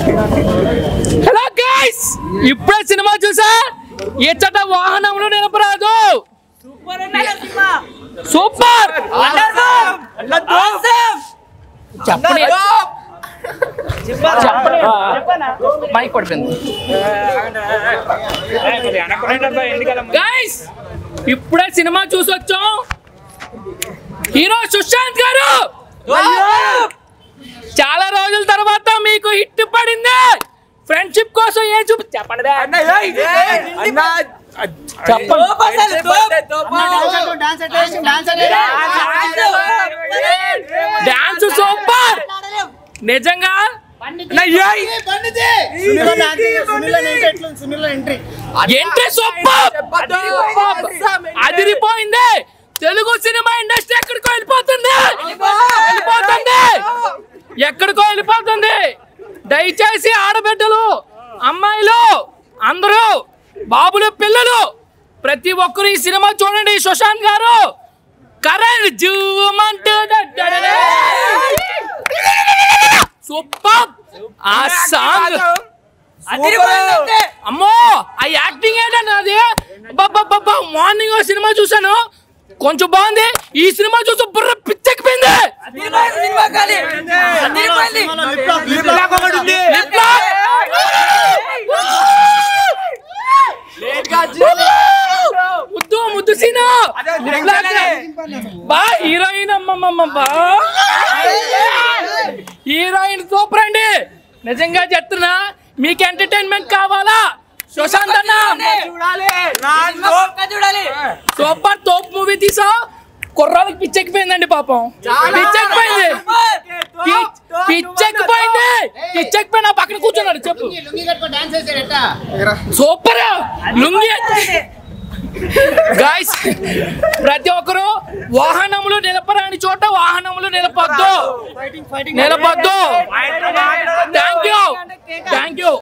Hello guys ఇప్పుడే cinema చూసా ఇచ్చట వాహనంలో నిలపరాదు సూపర్ చెప్పండి చెప్పండి మైక్ పడిపోయింది గైస్ ఇప్పుడే సినిమా చూసొచ్చాం హీరో సుశాంత్ గారు చాలా రోజుల తర్వాత మీకు హిట్ పడింది ఫ్రెండ్షిప్ కోసం ఏం చూపి చెప్పండి బే. చెప్పండి డాన్స్ సూపర్ నిజంగా ఎంట్రీ సూపర్ అదిరిపోయింది తెలుగు సినిమా ఇండస్ట్రీ ఎక్కడికో వెళ్ళిపోతుంది వెళ్ళిపోతుంది ఎక్కడికో వెళ్ళిపోతుంది దయచేసి ఆడబిడ్డలు అమ్మాయిలు అందరూ బాబులు పిల్లలు ప్రతి ఒక్కరు ఈ సినిమా చూడండి సుశాంత్ గారు కరెంట్ జూమంటూ సూపర్ ఆ సాంగ్ అమ్మో ఆ యాక్టింగ్ ఏంటంటే అది అబ్బబ్బబ్బబ్బా, మార్నింగ్ ఓ సినిమా చూసాను కొంచెం బాగుంది ఈ సినిమా చూసి బుర్ర పిచ్చెక్కిపోయింది లిప్ లాక్. ముద్దు ముద్దు సీను లిప్ లాక్. బా హీరోయిన్ అమ్మమ్మ బా హీరోయిన్ సూపర్ అండి నిజంగా చెప్తున్నా మీకు ఎంటర్టైన్మెంట్ కావాలా సుశాంత్ అన్న సూపర్ తోపు మూవీ తీసా కుర్రాలకి పిచ్చెక్కిపోయిందండి పాపం పిచ్చెక్కిపోయింది పి- పిచ్చెక్కిపోయింది పిచ్చెక్కిపోయి నా పక్కన కూర్చున్నాడు చెప్పు సూపర్ లుంగి గాయస్ ప్రతి ఒక్కరు వాహనములు నిలపరాని చోట వాహనములు నిలపొద్దు నిలపొద్దు థ్యాంక్ యూ థ్యాంక్ యూ